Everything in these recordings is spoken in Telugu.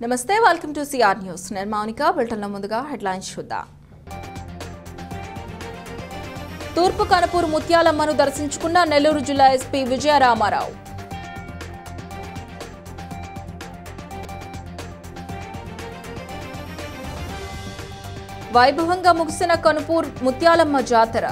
నమస్తే వెల్కమ్ టు సిఆర్ న్యూస్ నేను మౌనిక బులెటిన్లో ముందుగా హెడ్లైన్స్ చూద్దాం తూర్పు కనపూరు ముత్యాలమ్మను దర్శించుకున్న నెల్లూరు జిల్లా ఎస్పీ విజయరామారావు వైభవంగా ముగిసిన కనుపూర్ ముత్యాలమ్మ జాతర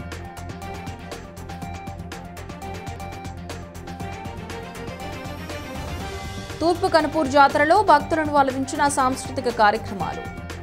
తూర్పు కనుపూర్ జాతరలో భక్తులను అలరించిన సాంస్కృతిక కార్యక్రమాలు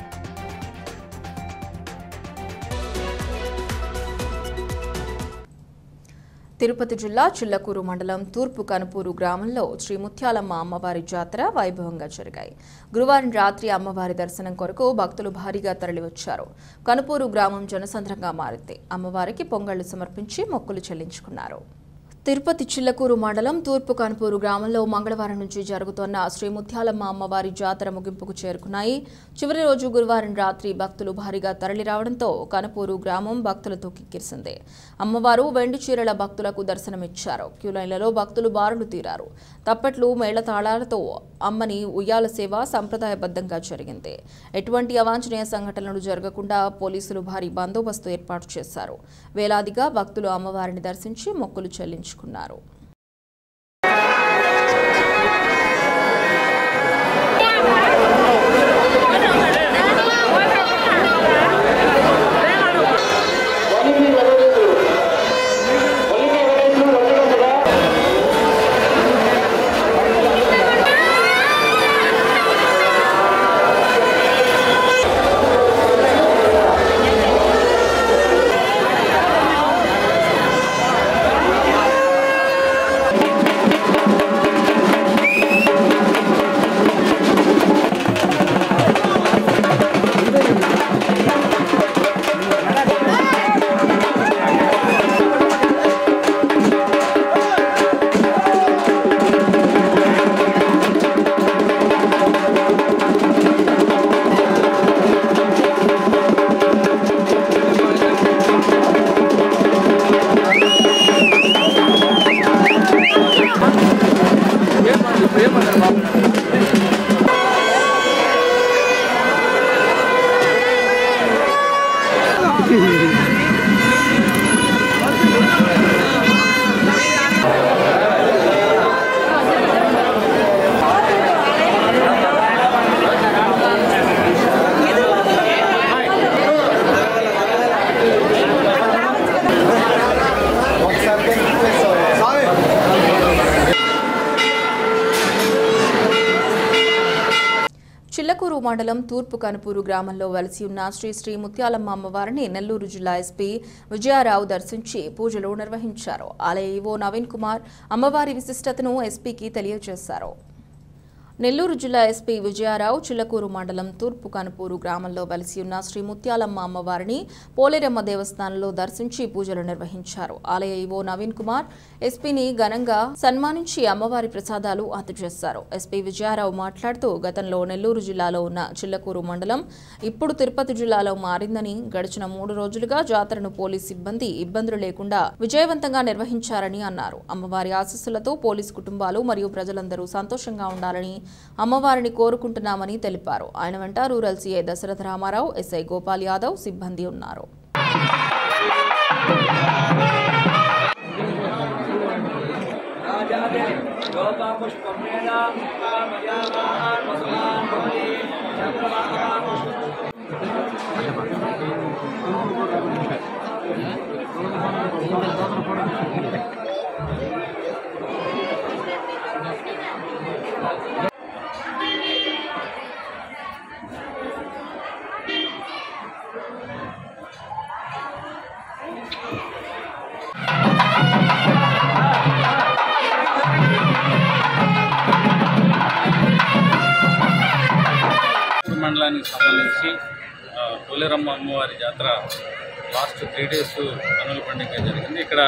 తిరుపతి జిల్లా చిల్లకూరు మండలం తూర్పు కనుపూరు గ్రామంలో శ్రీ ముత్యాలమ్మ అమ్మవారి జాతర వైభవంగా జరిగాయి గురువారం రాత్రి అమ్మవారి దర్శనం కొరకు భక్తులు భారీగా తరలివచ్చారు కనుపూరు గ్రామం జనసంద్రంగా మారింది అమ్మవారికి పొంగళ్లు సమర్పించి మొక్కులు చెల్లించుకున్నారు తిరుపతి చిల్లకూరు మండలం తూర్పు కనుపూరు గ్రామంలో మంగళవారం నుంచి జరుగుతోన్న శ్రీ ముత్యాలమ్మ అమ్మవారి జాతర ముగింపుకు చేరుకున్నాయి చివరి రోజు గురువారం రాత్రి భక్తులు భారీగా తరలిరావడంతో కనుపూరు గ్రామం భక్తులతో కిక్కిరిసింది అమ్మవారు వెండి చీరల భక్తులకు దర్శనమిచ్చారు క్యూలైన్లలో భక్తులు బారులు తీరారు తప్పట్లు మేళతాళాలతో అమ్మని ఉయ్యాల సేవ సంప్రదాయబద్ధంగా జరిగింది ఎటువంటి అవాంఛనీయ సంఘటనలు జరగకుండా పోలీసులు భారీ బందోబస్తు ఏర్పాటు చేశారు వేలాదిగా భక్తులు అమ్మవారిని దర్శించి మొక్కులు చెల్లించుకున్నారు చిల్లకూరు మండలం తూర్పు కనుపూరు గ్రామంలో వెలసి ఉన్న శ్రీ శ్రీ ముత్యాలమ్మ అమ్మవారిని నెల్లూరు జిల్లా ఎస్పీ విజయారావు దర్శించి పూజలు నిర్వహించారు ఆలయ ఈవో నవీన్ కుమార్ అమ్మవారి విశిష్టతను ఎస్పీకి తెలియజేశారు నెల్లూరు జిల్లా ఎస్పీ విజయారావు చిల్లకూరు మండలం తూర్పు కనుపూరు గ్రామంలో వెలిసి ఉన్న శ్రీ ముత్యాలమ్మ అమ్మవారిని పోలేరమ్మ దేవస్థానంలో దర్శించి పూజలు నిర్వహించారు ఆలయ ఈవో నవీన్ కుమార్ ఎస్పీని ఘనంగా సన్మానించి అమ్మవారి ప్రసాదాలు అందజేశారు ఎస్పీ విజయారావు మాట్లాడుతూ గతంలో నెల్లూరు జిల్లాలో ఉన్న చిల్లకూరు మండలం ఇప్పుడు తిరుపతి జిల్లాలో మారిందని గడిచిన మూడు రోజులుగా జాతరను పోలీస్ సిబ్బంది ఇబ్బందులు లేకుండా విజయవంతంగా నిర్వహించారని అన్నారు అమ్మవారి ఆశీస్సులతో పోలీస్ కుటుంబాలు మరియు ప్రజలందరూ సంతోషంగా ఉండాలని అమ్మవారిని కోరుకుంటున్నామని తెలిపారు ఆయన వెంట rural CI Dasaratha Ramarao SI Gopal Yadav సిబ్బంది ఉన్నారు చిత్తూరు మండలానికి సంబంధించి ఆ, పోలేరమ్మ అమ్మవారి జాతర లాస్ట్ త్రీ డేస్ కనుల పండుగ జరిగింది ఇక్కడ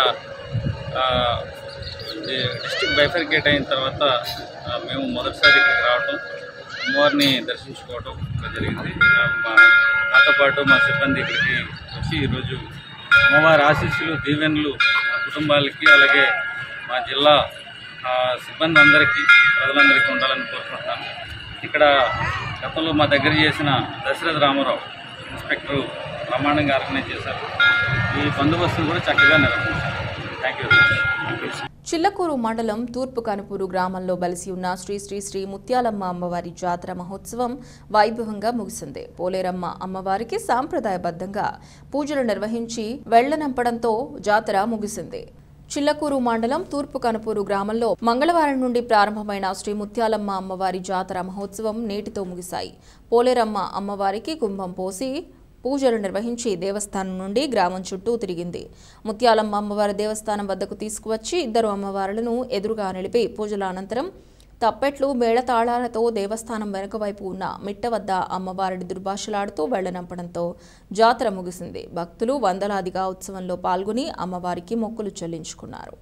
డిస్టిక్ బైఫర్కేట్ అయిన తర్వాత ఆ, మేము మొదటిసారి ఇక్కడికి రావటం అమ్మవారిని దర్శించుకోవటం ఇక్కడ జరిగింది ఆ, మా నాతో పాటు మా సిబ్బంది ఇక్కడికి వచ్చి ఈరోజు అమ్మవారి ఆశీస్సులు దీవెనలు మా కుటుంబాలకి అలాగే మా జిల్లా ఆ, సిబ్బంది అందరికీ ప్రజలందరికీ ఉండాలని కోరుకుంటున్నాను ఇక్కడ గతంలో మా దగ్గర చేసిన దశరథ రామారావు ఇన్స్పెక్టర్ బ్రహ్మాండంగా ఆర్గనైజ్ చేశారు ఈ బందోబస్తును కూడా చక్కగా నిర్వహించారు thank you very much Chillakur మండలం తూర్పు కనుపూరు గ్రామంలో బలిసి ఉన్న శ్రీ శ్రీ శ్రీ ముత్యాలమ్మ అమ్మవారి జాతర మహోత్సవం వైభవంగా ముగిసింది పోలేరమ్మ అమ్మవారికి సాంప్రదాయబద్ధంగా పూజలు నిర్వహించి వెళ్లనంపడంతో జాతర ముగిసింది చిల్లకూరు మండలం తూర్పు కనుపూరు గ్రామంలో మంగళవారం నుండి ప్రారంభమైన శ్రీ ముత్యాలమ్మ అమ్మవారి జాతర మహోత్సవం నేటితో ముగిశాయి పోలేరమ్మ అమ్మవారికి కుంభం పోసి పూజలు నిర్వహించి దేవస్థానం నుండి గ్రామం చుట్టూ తిరిగింది ముత్యాలమ్మ అమ్మవారి దేవస్థానం వద్దకు తీసుకువచ్చి ఇద్దరు అమ్మవారులను ఎదురుగా నిలిపి పూజల అనంతరం తప్పెట్లు మేళతాళాలతో దేవస్థానం వెనుక వైపు ఉన్న మిట్ట వద్ద అమ్మవారిని దుర్భాషలాడుతూ వెళ్లనంపడంతో జాతర ముగిసింది భక్తులు వందలాదిగా ఉత్సవంలో పాల్గొని అమ్మవారికి మొక్కులు చెల్లించుకున్నారు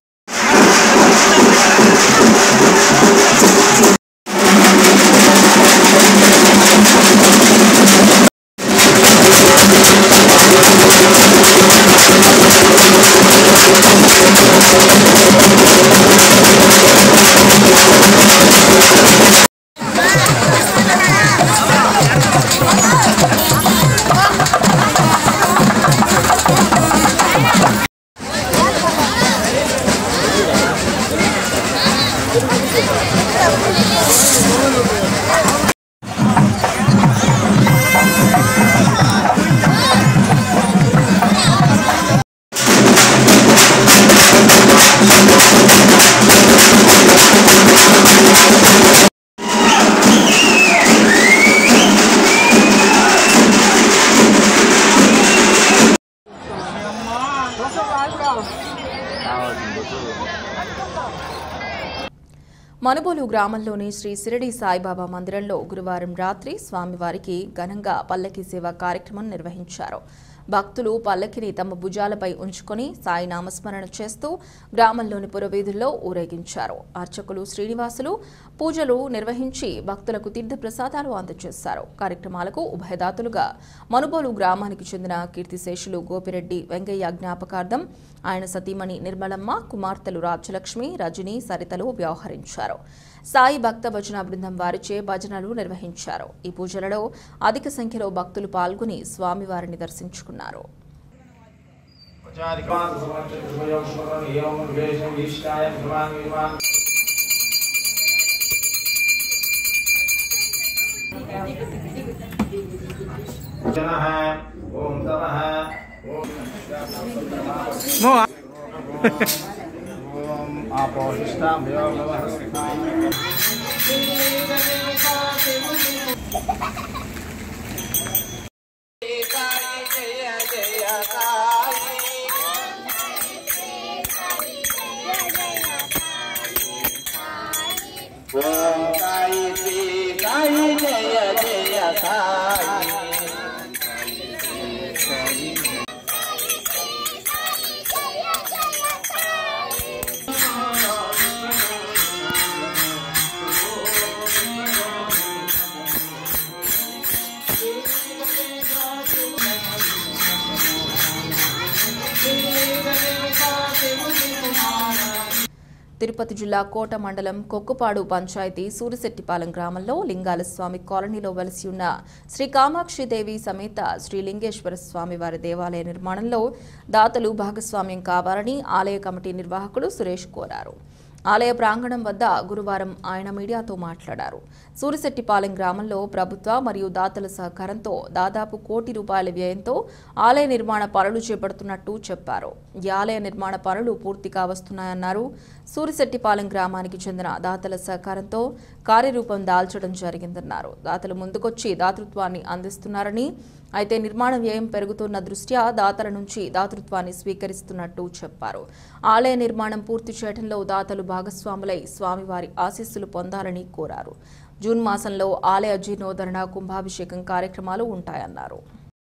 మనుబోలు గ్రామంలోని శ్రీ సిరడి సాయిబాబా మందిరంలో గురువారం రాత్రి స్వామివారికి ఘనంగా పల్లకి సేవ కార్యక్రమం నిర్వహించారు భక్తులు పల్లకిని తమ భుజాలపై ఉంచుకొని సాయి నామస్మరణ చేస్తూ గ్రామంలోని పురవీధుల్లో ఊరేగించారు అర్చకులు శ్రీనివాసులు పూజలు నిర్వహించి భక్తులకు తీర్థ ప్రసాదాలు అందజేశారు కార్యక్రమాలకు ఉభయదాతులుగా మనుబోలు గ్రామానికి చెందిన కీర్తిశేషులు గోపిరెడ్డి వెంకయ్య జ్ఞాపకార్థం ఆయన సతీమణి నిర్మలమ్మ కుమార్తెలు రాజ్యలక్ష్మి రజని సరితలు వ్యవహరించారు సాయి భక్త భజన బృందం వారిచే భజనలు నిర్వహించారు ఈ పూజలలో అధిక సంఖ్యలో భక్తులు పాల్గొని స్వామివారిని దర్శించుకున్నారు जनः ॐ तमः ॐ आपोषिष्टां ॐ साई श्री साई जय जय साई తిరుపతి జిల్లా కోట మండలం కొక్కుపాడు పంచాయతీ సూరిశెట్టిపాలెం గ్రామంలో లింగాల స్వామి కాలనీలో వెలసి ఉన్న శ్రీ కామాక్షిదేవి సమేత శ్రీ లింగేశ్వర స్వామి వారి దేవాలయ నిర్మాణంలో దాతలు భాగస్వామ్యం కావాలని ఆలయ కమిటీ నిర్వాహకులు సురేష్ కోరారు ఆలయ ప్రాంగణం వద్ద గురువారం ఆయన మీడియాతో మాట్లాడారు సూరిశెట్టిపాలెం గ్రామంలో ప్రభుత్వ మరియు దాతల సహకారంతో దాదాపు కోటి రూపాయల వ్యయంతో ఆలయ నిర్మాణ పనులు చేపడుతున్నట్టు చెప్పారు ఈ ఆలయ నిర్మాణ పనులు పూర్తిగా వస్తున్నాయన్నారు సూరిశెట్టిపాలెం గ్రామానికి చెందిన దాతల సహకారంతో కార్యరూపం దాల్చడం జరిగిందన్నారు దాతలు ముందుకొచ్చి దాతృత్వాన్ని అందిస్తున్నారని అయితే నిర్మాణ వ్యయం పెరుగుతున్న దృష్ట్యా దాతల నుంచి దాతృత్వాన్ని స్వీకరిస్తున్నట్టు చెప్పారు ఆలయ నిర్మాణం పూర్తి చేయడంలో దాతలు భాగస్వాములై స్వామివారి ఆశీస్సులు పొందాలని కోరారు జూన్ మాసంలో ఆలయ జీర్ణోద్ధరణ కుంభాభిషేకం కార్యక్రమాలు ఉంటాయన్నారు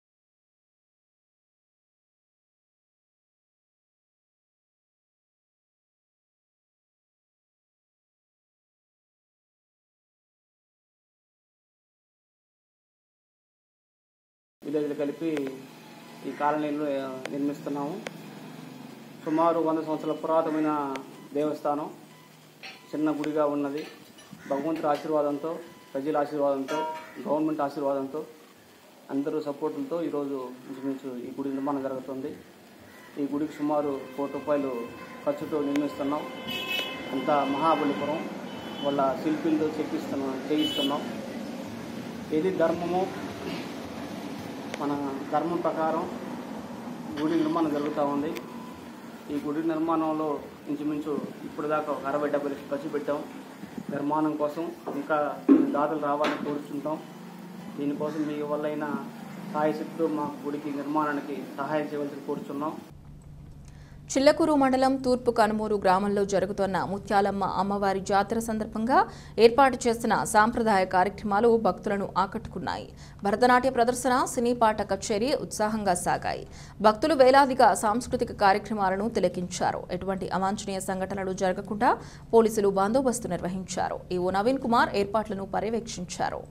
విలేజ్లు కలిపి ఈ కాలనీలు ఆ, నిర్మిస్తున్నాము సుమారు వంద సంవత్సరాల పురాతనమైన దేవస్థానం చిన్న గుడిగా ఉన్నది భగవంతుడి ఆశీర్వాదంతో ప్రజల ఆశీర్వాదంతో గవర్నమెంట్ ఆశీర్వాదంతో అందరూ సపోర్టులతో ఈరోజు ఇంచుమించు ఈ గుడి నిర్మాణం జరుగుతుంది ఈ గుడికి సుమారు కోటి రూపాయలు ఖర్చుతో నిర్మిస్తున్నాం అంతా మహాబలిపురం వాళ్ళ శిల్పీలతో చెక్కిస్తున్నాం చేయిస్తున్నాం ఏది ధర్మమో మన ధర్మం ప్రకారం గుడి నిర్మాణం జరుగుతూ ఉంది ఈ గుడి నిర్మాణంలో ఇంచుమించు ఇప్పుడు దాకా ఒక అరవై డెబ్బై లక్షలు ఖర్చు పెట్టాం నిర్మాణం కోసం ఇంకా దాతలు రావాలని కోరుతుంటాం దీనికోసం మీ వల్లైన సాయశక్తితో మా గుడికి నిర్మాణానికి సహాయం చేయవలసి కోరుచున్నాం చిల్లకూరు మండలం తూర్పు కనుమూరు గ్రామంలో జరుగుతున్న ముత్యాలమ్మ అమ్మవారి జాతర సందర్భంగా ఏర్పాటు చేసిన సాంప్రదాయ కార్యక్రమాలు భక్తులను ఆకట్టుకున్నాయి భరతనాట్య ప్రదర్శన సినీ పాట కచేరీ ఉత్సాహంగా సాగాయి భక్తులు వేలాదిగా సాంస్కృతిక కార్యక్రమాలను తిలకించారు ఎటువంటి అవాంఛనీయ సంఘటనలు జరగకుండా పోలీసులు బందోబస్తు నిర్వహించారు ఈవో నవీన్ కుమార్ ఏర్పాట్లను పర్యవేక్షించారు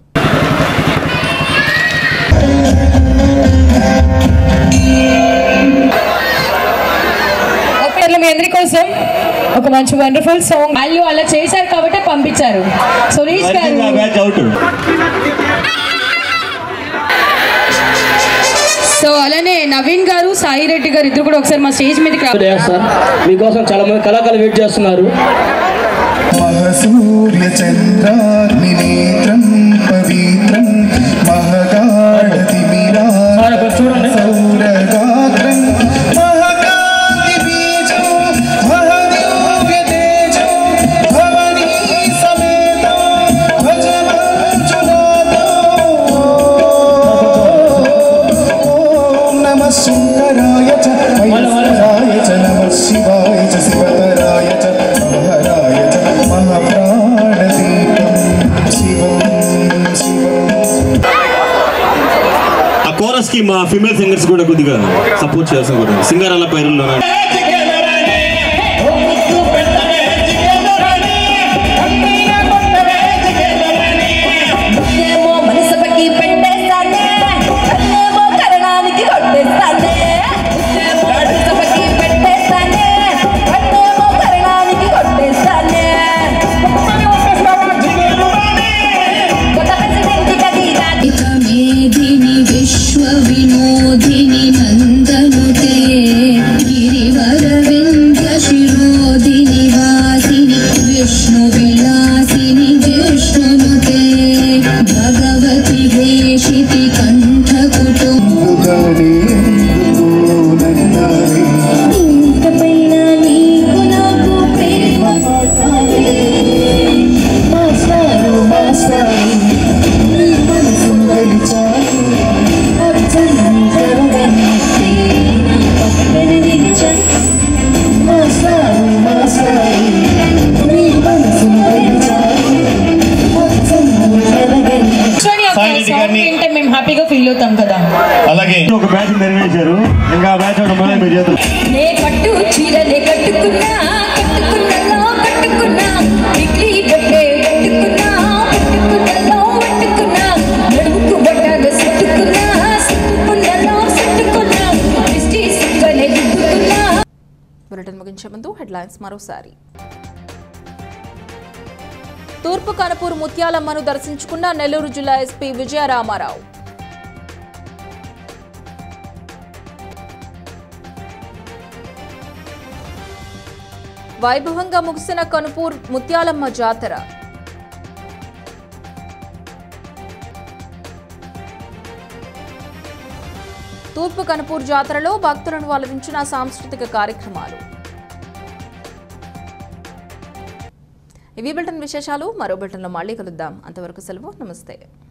ఓకే మీ అందరి కోసం ఒక మంచి వండర్ఫుల్ సాంగ్ వాళ్ళు అలా చేశారు కాబట్టి పంపించారు సురేష్ గారు బ్యాచ్ అవుట్ సో అలానే నవీన్ గారు సాయి రెడ్డి గారు ఇద్దరు కూడా ఒకసారి మా స్టేజ్ మీదకి రా సార్ మీకోసం చాలా మంది కళాకారులు వెయిట్ చేస్తున్నారు महसूर्यचन्द्राग्निनेत्रं पवित्रं महगाढतिमिरासौरगात्रं महकान्तिबीजो महदिव्यतेजो भवनी समेतो भज मञ्जुनाथो ॐ नमः शङ्कराय च महेश्वराय च नमः शिवाय च शिवतराय च महराय च महाप्राणदीपं शिवं शिवम् ఆ కోరస్ కి మా ఫిమేల్ సింగర్స్ కూడా కొద్దిగా సపోర్ట్ చేస్తాం కూడా సింగరాల పైరుల్లో ఏమో మనసుపకి పెట్టేస్తానే అన్నేమో కరణానికి కొట్టేస్తానే ఏమో మనసుపకి పెట్టేస్తానే అన్నేమో కరణానికి కొట్టేస్తానే కొత్త ప్రెసిడెంట్ కదీరాని మేధిని విశ్వవినోదిని నందనుతే గిరివరవింద శిరోదిని వాసిని విష్ణు విలాసిని విష్ణునుతే భగవతి వేషితి కంఠకుటు ఇంకపైన నీకు నాకు ప్రేమ పడాలి. మాస్టారు మాస్టారు నీ మనసు గెలిచాలి అర్జున్ కరగనిస్తే నా పక్కన నిలిచాలి మాస్టారు మాస్టారు నీ మనసు గెలిచాలి అర్జున్ కరగనిస్తే సాంగ్ వింటే మేము హ్యాపీగా ఫీల్ అవుతాం కదా అలాగే ఒక బ్యాచ్ నిర్వహించారు ఇంకా బ్యాచ్ అవడం వల్ల మీరు చేతులు నే పట్టు చీరలే కట్టుకున్నా కట్టుకున్నలో కట్టుకున్నా డిగ్రీ బొట్టే కట్టుకున్నా పట్టుకున్నలో పట్టుకున్నా నడుముకు బొట్టగా సుట్టుకున్నా సుట్టుకున్నలో సుట్టుకున్నా దిష్టి సుక్కలే దిద్దుకున్నా బులెటిన్ ముగించే ముందు హెడ్లైన్స్ మరోసారి తూర్పు కనపూర్ ముత్యాలమ్మను దర్శించుకున్న నెల్లూరు జిల్లా ఎస్పీ విజయరామారావు వైభవంగా ముగిసిన కనుపూర్ ముత్యాలమ్మ జాతర తూర్పు కనుపూర్ జాతరలో భక్తులను అలరించిన సాంస్కృతిక కార్యక్రమాలు ఇవి బులెటిన్ విశేషాలు మరో బులెటిన్లో మళ్ళీ కలుద్దాం అంతవరకు సెలవు నమస్తే